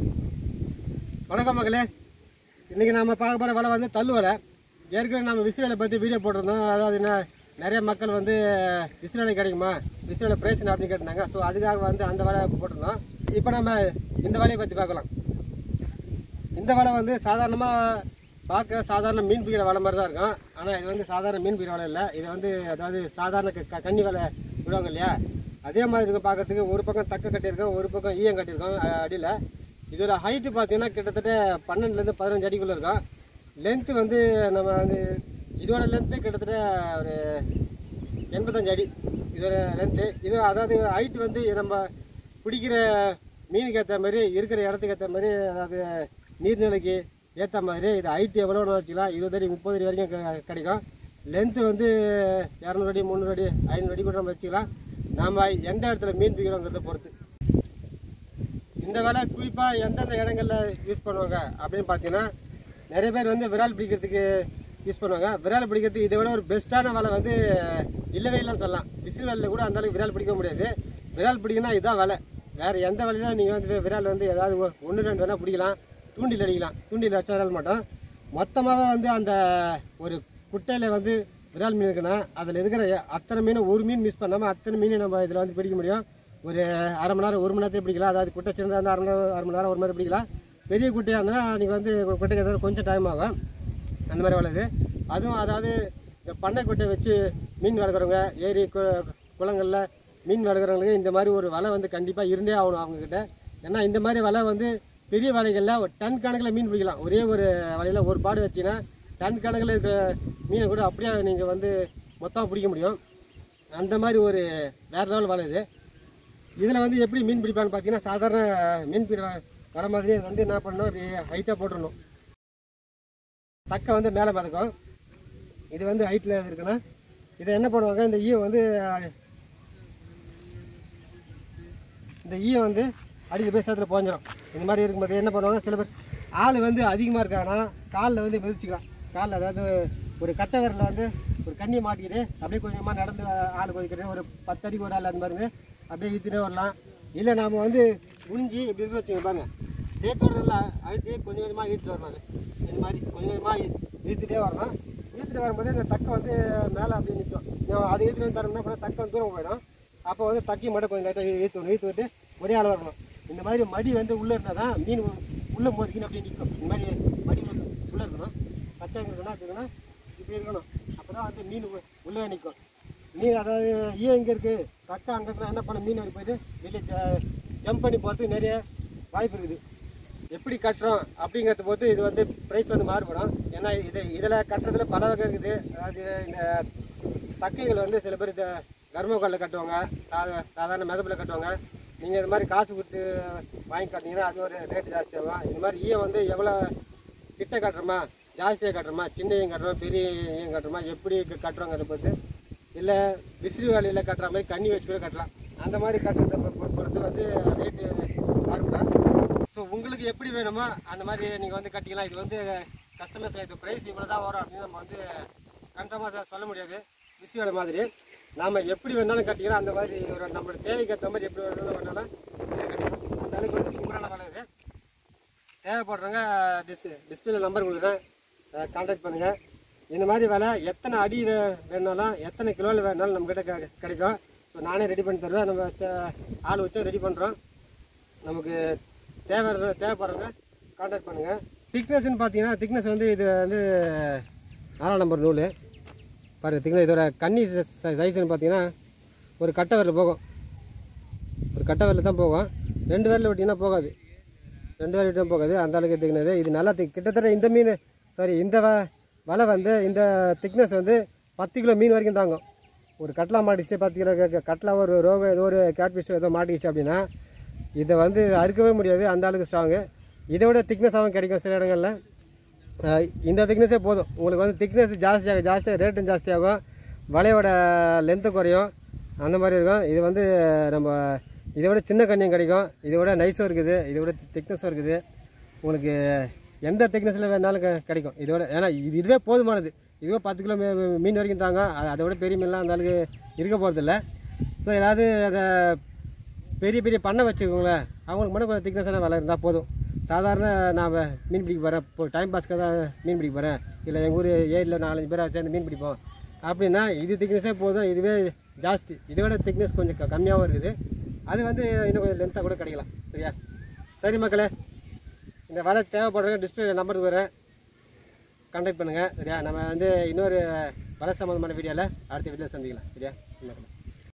வணக்கம் மகளே இன்றைக்கி நம்ம பார்க்க போகிற வலை வந்து தள்ளு வலை ஏற்கனவே நம்ம விசிறலை பற்றி வீடியோ போட்டிருந்தோம் அதாவது என்ன நிறைய மக்கள் வந்து விசிறலை கிடைக்குமா விசிறலை பிரைஸ் என்ன அப்படின்னு கேட்டிருந்தாங்க ஸோ அதுக்காக வந்து அந்த வலை போட்டிருந்தோம் இப்போ நம்ம இந்த வலையை பற்றி பார்க்கலாம் இந்த வலை வந்து சாதாரணமாக பார்க்க சாதாரண மீன் பிடிக்கிற வலை மாதிரி தான் இருக்கும் ஆனால் இது வந்து சாதாரண மீன் பிடிக்கிற வலை இல்லை இது வந்து அதாவது சாதாரண க- க- கன்னி வலை விடுவாங்க இல்லையா அதே மாதிரி இருக்கும் பார்க்கறதுக்கு ஒரு பக்கம் தக்க கட்டியிருக்கோம் ஒரு பக்கம் ஈயம் கட்டியிருக்கோம் அ- அடியில் இதோட ஹைட்டு பார்த்தீங்கன்னா கிட்டத்தட்ட பன்னெண்டுலேருந்து பதினஞ்சு அடிக்குள்ளே இருக்கும் லென்த்து வந்து நம்ம வந்து இதோட லென்த்து கிட்டத்தட்ட ஒரு எண்பத்தஞ்சு அடி இதோட லென்த்து இது அதாவது ஹைட் வந்து நம்ம பிடிக்கிற மீனுக்கு ஏற்ற மாதிரி இருக்கிற இடத்துக்கு ஏற்ற மாதிரி அதாவது நீர்நிலைக்கு ஏற்ற மாதிரி இது ஹைட் எவ்வளோ வச்சுக்கலாம் இருபது அடி முப்பது அடி வரைக்கும் க- கிடைக்கும் லென்த்து வந்து இரநூறு அடி முந்நூறு அடி ஐநூறு அடி கூட நம்ம வச்சுக்கலாம் நாம் எந்த இடத்துல மீன் பிடிக்கிறோங்கிறத பொறுத்து இந்த வேலை குறிப்பாக எந்தெந்த இடங்கள்ல யூஸ் பண்ணுவாங்க அப்படின்னு பார்த்தீங்கன்னா நிறைய பேர் வந்து விரால் பிடிக்கிறதுக்கு யூஸ் பண்ணுவாங்க விரால் பிடிக்கிறதுக்கு இதை விட ஒரு பெஸ்ட்டான வலை வந்து இல்லவே இல்லைன்னு சொல்லலாம் விசிறி வலையில் கூட அந்த அளவுக்கு விரால் பிடிக்க முடியாது விரால் பிடிக்கணும்னா இதுதான் வலை வேறு எந்த வலையிலும் நீங்கள் வந்து விரால் வந்து ஏதாவது ஒன்று ரெண்டு வேணால் பிடிக்கலாம் தூண்டில் அடிக்கலாம் தூண்டில் வச்சா விரால் மாட்டோம் மொத்தமாக வந்து அந்த ஒரு குட்டையில் வந்து விரால் மீன் இருக்குன்னா அதில் இருக்கிற அத்தனை மீன் ஒரு மீன் மிஸ் பண்ணாமல் அத்தனை மீன் நம்ம இதில் வந்து பிடிக்க முடியும் ஒரு அரை மணி நேரம் ஒரு மணி நேரத்தில் பிடிக்கலாம் அதாவது குட்டை சின்னதாக இருந்தால் அரை மணி நேரம் அரை மணி நேரம் ஒரு மணி நேரம் பிடிக்கலாம் பெரிய குட்டையாக இருந்தால் நீங்கள் வந்து குட்டைக்கு ஏதாவது கொஞ்சம் டைம் ஆகும் அந்த மாதிரி வளருது அதுவும் அதாவது இந்த பண்ணை குட்டை வச்சு மீன் வளர்க்குறவங்க ஏரி கு- குளங்கள்ல மீன் வளர்க்குறவங்களுக்கு இந்த மாதிரி ஒரு வலை வந்து கண்டிப்பாக இருந்தே ஆகணும் அவங்கக்கிட்ட ஏன்னா இந்த மாதிரி வலை வந்து பெரிய வலைகளில் ஒரு டன் கணக்கில் மீன் பிடிக்கலாம் ஒரே ஒரு வலையில் ஒரு பாடு வச்சிங்கன்னா டன் கணக்கில் இருக்கிற மீனை கூட அப்படியே நீங்கள் வந்து மொத்தமாக பிடிக்க முடியும் அந்த மாதிரி ஒரு வேறு லெவல் வலை இது இதில் வந்து எப்படி மீன் பிடிப்பான்னு பார்த்தீங்கன்னா சாதாரண மீன் பிடி வர மாதிரியே வந்து என்ன பண்ணணும் ஒரு ஹைட்டாக போட்டுடணும் தக்கை வந்து மேலே மிதக்கும் இது வந்து ஹைட்டில் இருக்குன்னா இதை என்ன பண்ணுவாங்க இந்த ஈயை வந்து இந்த ஈயை வந்து அடியில் போய் சேர்த்துல போஞ்சிடும் இந்த மாதிரி இருக்கும்போது என்ன பண்ணுவாங்க சில பேர் ஆள் வந்து அதிகமாக இருக்காங்கன்னா காலில் வந்து மிதிச்சுக்கலாம் காலில் அதாவது ஒரு கட்டை விரலில் வந்து ஒரு கண்ணியை மாட்டிக்கிட்டு அப்படியே கொஞ்சமாக நடந்து ஆள் கொதிக்கிட்டு ஒரு பத்து அடிக்கு ஒரு ஆள் அந்த மாதிரி இருந்து அப்படியே இழுத்துட்டே வரலாம் இல்லை நாம் வந்து குனிஞ்சி இப்படி இருக்கு வச்சுங்க பாருங்க சேத்தோட நல்லா அழுத்தி கொஞ்சம் கொஞ்சமாக இழுத்துட்டு வரணும் அது இந்த மாதிரி கொஞ்சம் கொஞ்சமாக இழுத்துட்டே வரணும் இழுத்துட்டு வரும்போது இந்த தக்கை வந்து மேலே அப்படியே நிற்கும் அதை இழுத்துட்டு வந்து தரணும்னா அப்புறம் தக்கை வந்து தூரம் போயிடும் அப்போ வந்து தக்கி மட்டும் கொஞ்சம் லைட்டாக இழுத்து இழுத்து விட்டு ஒரே ஆள் வரணும் இந்த மாதிரி மடி வந்து உள்ளே இருந்தால் தான் மீன் உள்ளே மோதிக்கின்னு அப்படியே நிற்கும் இந்த மாதிரி மடி வந்து உள்ளே இருக்கணும் பச்சை இருக்கணும் இருக்குன்னா இப்படி இருக்கணும் அப்போ தான் வந்து மீன் உ- உள்ளே நிற்கும் மீன் அதாவது ஈ எங்கே இருக்குது தக்கா அங்கே இருந்தால் என்ன பண்ண மீன் அங்கே போயிட்டு வெளியே ஜம்ப் பண்ணி போகிறதுக்கு நிறைய வாய்ப்பு இருக்குது எப்படி கட்டுறோம் அப்படிங்கிறத பொறுத்து இது வந்து ப்ரைஸ் வந்து மாறுபடும் ஏன்னா இது இதில் கட்டுறதுல பல வகை இருக்குது அதாவது இந்த தக்கைகள் வந்து சில பேர் இந்த கர்மக்கல்ல கட்டுவாங்க சாதா சாதாரண மிதப்பில் கட்டுவாங்க நீங்கள் இது மாதிரி காசு கொடுத்து வாங்கி கட்டினீங்கன்னா அது ஒரு ரேட்டு ஜாஸ்தியாகும் இந்த மாதிரி ஈயம் வந்து எவ்வளோ கிட்ட கட்டுறோமா ஜாஸ்தியாக கட்டுறோமா சின்ன ஈயம் கட்டுறோமா பெரிய ஈயம் கட்டுறோமா எப்படி க- கட்டுறோங்கிறத பொறுத்து இல்லை விசிறி வேலையில் கட்டுற மாதிரி கண்ணி வச்சு கூட கட்டலாம் அந்த மாதிரி கட்டுறத பொ- பொ- பொறுத்து வந்து ரேட்டு மாறுபடும் ஸோ உங்களுக்கு எப்படி வேணுமோ அந்த மாதிரி நீங்கள் வந்து கட்டிக்கலாம் இது வந்து கஸ்டமர்ஸ் இது ப்ரைஸ் இவ்வளோ தான் வரும் அப்படின்னு நம்ம வந்து கன்ஃபார்மாக சொல்ல முடியாது விசி வேலை மாதிரி நாம் எப்படி வேணாலும் கட்டிக்கலாம் அந்த மாதிரி ஒரு நம்மளோட தேவைக்கு ஏற்ற மாதிரி எப்படி வேணாலும் வேணாலும் இது கட்டிக்கலாம் அந்த அளவுக்கு ஒரு சூப்பரான வேலை இது தேவைப்படுறவங்க டிஸ் டிஸ்பிளே நம்பர் கொடுக்குறேன் கான்டாக்ட் பண்ணுங்கள் இந்த மாதிரி வேலை எத்தனை அடி வே- வேணுனாலும் எத்தனை கிலோவில் வேணாலும் நம்மக்கிட்ட க கிடைக்கும் ஸோ நானே ரெடி பண்ணி தருவேன் நம்ம ச- ஆள் வச்சு ரெடி பண்ணுறோம் நமக்கு தேவை தேவைப்படுறவங்க கான்டாக்ட் பண்ணுங்கள் திக்னஸ்ன்னு பார்த்தீங்கன்னா திக்னஸ் வந்து இது வந்து நாலாம் நம்பர் நூல் பாருங்கள் திக்னஸ் இதோட கன்னி சைஸ்ன்னு பார்த்தீங்கன்னா ஒரு கட்டை வரல போகும் ஒரு கட்டை வரல தான் போகும் ரெண்டு விரல் வெட்டிங்கன்னா போகாது ரெண்டு விரல் வெட்டினா போகாது அந்த அளவுக்கு திக்னது இது நல்லா திக் கிட்டத்தட்ட இந்த மீன் சாரி இந்த வ வலை வந்து இந்த திக்னஸ் வந்து பத்து கிலோ மீன் வரைக்கும் தாங்கும் ஒரு கட்லா மாட்டிச்சு பத்து கிலோ க- க- கட்லா ஒரு ரோகம் ஏதோ ஒரு கேட்ஃபிஷ் ஏதோ மாட்டிக்கிச்சு அப்படின்னா இதை வந்து அறுக்கவே முடியாது அந்த அளவுக்கு ஸ்ட்ராங்கு இதை விட திக்னஸாகவும் கிடைக்கும் சில இடங்களில் அஹ் இந்த திக்னஸே போதும் உங்களுக்கு வந்து திக்னஸ் ஜாஸ்தியாக ஜாஸ்தியாக ரேட்டும் ஜாஸ்தியாகும் வலையோட லென்த்து குறையும் அந்த மாதிரி இருக்கும் இது வந்து நம்ம இதை விட சின்ன கண்ணியும் கிடைக்கும் இதை விட நைஸும் இருக்குது இதை விட திக்னஸும் இருக்குது உங்களுக்கு எந்த திக்னஸில் வேணாலும் க- கிடைக்கும் இதோட ஏன்னா இது இதுவே போதுமானது இதுவே பத்து கிலோ மீ- மீன் வரைக்கும் தாங்க அது- அதை விட பெரிய மீன்லாம் அந்த அளவுக்கு இருக்க போகிறதில்ல ஸோ ஏதாவது அதை பெரிய பெரிய பண்ணை வச்சுக்கோங்களேன் அவங்களுக்கு மட்டும் கொஞ்சம் திக்னஸான விலை இருந்தால் போதும் சாதாரண நான் மீன் பிடிக்க போகிறேன் இப்போ டைம் பாஸ்க்காக தான் மீன் பிடிக்க போகிறேன் இல்லை எங்கள் ஊர் ஏரியில் நாலஞ்சு பேரை சேர்ந்து மீன் பிடிப்போம் அப்படின்னா இது திக்னஸே போதும் இதுவே ஜாஸ்தி இதை விட திக்னஸ் கொஞ்சம் க- கம்மியாகவும் இருக்குது அது வந்து இன்னும் கொஞ்சம் லென்த்தாக கூட கிடைக்கலாம் சரியா சரி மக்களே இந்த வலை தேவைப்படுறவங்க டிஸ்பிளே நம்பருக்கு வரேன் கான்டாக்ட் பண்ணுங்கள் சரியா நம்ம வந்து இன்னொரு வலை சம்மந்தமான வீடியோவில் அடுத்த வீடியோவில் சந்திக்கலாம் சரியா மக்களே